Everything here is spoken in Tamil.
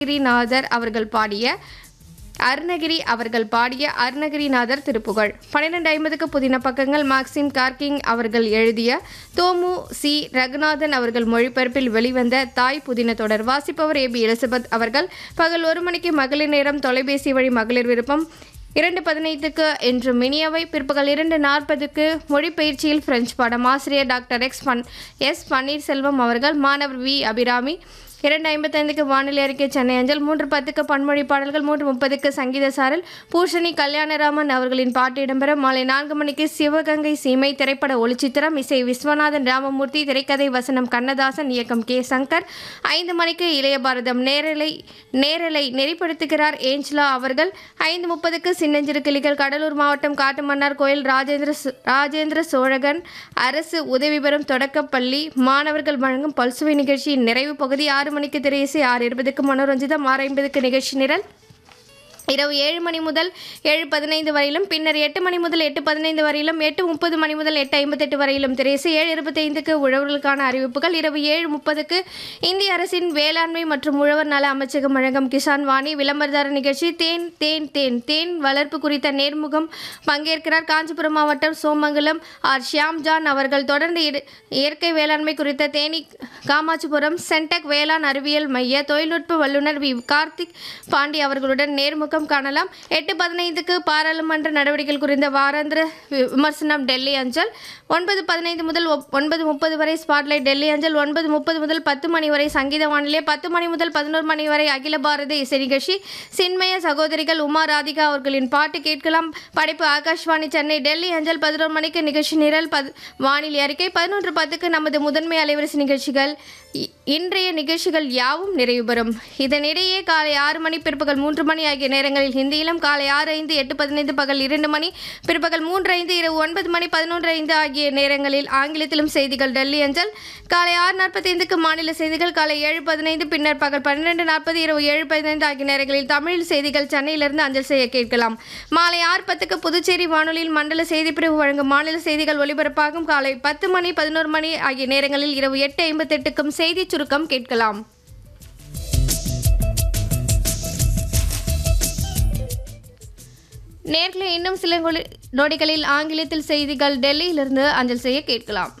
அருணகிரிநாதர் அவர்கள் பாடிய அருணகிரி அவர்கள் பாடிய அருணகிரிநாதர் திருப்புகழ் பன்னிரெண்டு ஐம்பதுக்கு புதின பக்கங்கள் மார்க்சிம் கார்கிங் அவர்கள் எழுதிய தோமு சி ரகுநாதன் அவர்கள் மொழிபெயர்ப்பில் வெளிவந்த தாய் புதின தொடர் வாசிப்பவர் ஏ பி எலிசபெத் அவர்கள் பகல் ஒரு மணிக்கு மகளிர் நேரம் தொலைபேசி வழி மகளிர் விருப்பம் இரண்டு பதினைந்துக்கு என்று மினியவை பிற்பகல் இரண்டு நாற்பதுக்கு மொழிப்பயிற்சியில் பிரெஞ்சு பாடம் ஆசிரியர் டாக்டர் எக்ஸ் பன் எஸ் பன்னீர்செல்வம் அவர்கள் மாணவர் வி அபிராமி இரண்டு ஐம்பத்தைந்துக்கு வானிலை அறிக்கை சென்னை அஞ்சல் மூன்று பத்துக்கு பன்மொழி பாடல்கள் மூன்று முப்பதுக்கு சங்கீத சாரல் பூஷணி கல்யாணராமன் அவர்களின் பாட்டு இடம்பெற மாலை நான்கு மணிக்கு சிவகங்கை சீமை திரைப்பட ஒளிச்சித்திரம் இசை விஸ்வநாதன் ராமமூர்த்தி திரைக்கதை வசனம் கண்ணதாசன் இயக்கம் கே சங்கர் ஐந்து மணிக்கு இளைய பாரதம் நேரலை நேரலை நெறிப்படுத்துகிறார் ஏஞ்சலா அவர்கள் ஐந்து முப்பதுக்கு சின்னஞ்சிறு கிளிகள் கடலூர் மாவட்டம் காட்டுமன்னார் கோயில் ராஜேந்திர சோ- ராஜேந்திர சோழகன் அரசு உதவி பெறும் தொடக்கப்பள்ளி மாணவர்கள் வழங்கும் பல்சுவை நிகழ்ச்சியின் நிறைவு பகுதி ஆறு மணிக்கு திரையிசை ஆறு இருபதுக்கு மனோரஞ்சிதம் ஆறு ஐம்பதுக்கு நிகழ்ச்சி நிரல் இரவு ஏழு மணி முதல் ஏழு பதினைந்து வரையிலும் பின்னர் எட்டு மணி முதல் எட்டு பதினைந்து வரையிலும் எட்டு முப்பது மணி முதல் எட்டு ஐம்பத்தெட்டு வரையிலும் திரைசு ஏழு இருபத்தைந்துக்கு உழவர்களுக்கான அறிவிப்புகள் இரவு ஏழு முப்பதுக்கு இந்திய அரசின் வேளாண்மை மற்றும் உழவர் நல அமைச்சகம் வழங்கும் கிசான் வாணி விளம்பரதார நிகழ்ச்சி தேன் தேன் தேன் தேன் வளர்ப்பு குறித்த நேர்முகம் பங்கேற்கிறார் காஞ்சிபுரம் மாவட்டம் சோமங்கலம் ஆர் ஷியாம் ஜான் அவர்கள் தொடர்ந்து இடு- இயற்கை வேளாண்மை குறித்த தேனி காமாட்சிபுரம் சென்டெக் வேளாண் அறிவியல் மைய தொழில்நுட்ப வல்லுநர் வி கார்த்திக் பாண்டி அவர்களுடன் நேர்முகம் காணலாம் எட்டு பதினைந்துக்கு பாராளுமன்ற நடவடிக்கைகள் குறித்த வாராந்திர வி- விமர்சனம் டெல்லி அஞ்சல் ஒன்பது பதினைந்து முதல் ஒப்- ஒன்பது முப்பது வரை ஸ்பாட்லைட் டெல்லி அஞ்சல் ஒன்பது முப்பது முதல் பத்து மணி வரை சங்கீத வானிலை பத்து மணி முதல் பதினோரு மணி வரை அகில பாரத இசை நிகழ்ச்சி சின்மய சகோதரிகள் உமா ராதிகா அவர்களின் பாட்டு கேட்கலாம் படைப்பு ஆகாஷ்வாணி சென்னை டெல்லி அஞ்சல் பதினோரு மணிக்கு நிகழ்ச்சி நிரல் பத் வானிலை அறிக்கை பதினொன்று பத்துக்கு நமது முதன்மை அலைவரிசை நிகழ்ச்சிகள் இ- இன்றைய நிகழ்ச்சிகள் யாவும் நிறைவு பெறும் இதனிடையே காலை ஆறு மணி பிற்பகல் மூன்று மணி ஆகிய நேரங்களில் ஹிந்தியிலும் காலை ஆறு ஐந்து எட்டு பதினைந்து பகல் இரண்டு மணி பிற்பகல் மூன்று ஐந்து இரவு ஒன்பது மணி பதினொன்று ஐந்து ஆகிய நேரங்களில் ஆங்கிலத்திலும் செய்திகள் டெல்லி அஞ்சல் காலை ஆறு நாற்பத்தைந்துக்கு மாநில செய்திகள் காலை ஏழு பதினைந்து பின்னர் பகல் பன்னிரெண்டு நாற்பது இரவு ஏழு பதினைந்து ஆகிய நேரங்களில் தமிழில் செய்திகள் சென்னையிலிருந்து அஞ்சல் செய்ய கேட்கலாம் மாலை ஆறு பத்துக்கு புதுச்சேரி வானொலியில் மண்டல செய்திப்பிரிவு வழங்கும் மாநில செய்திகள் ஒலிபரப்பாகும் காலை பத்து மணி பதினோரு மணி ஆகிய நேரங்களில் இரவு எட்டு ஐம்பத்தெட்டுக்கும் செய்தி சுருக்கம் கேட்கலாம் நேர்களை இன்னும் சில நொடி- நொடிகளில் ஆங்கிலத்தில் செய்திகள் டெல்லியிலிருந்து அஞ்சல் செய்ய கேட்கலாம்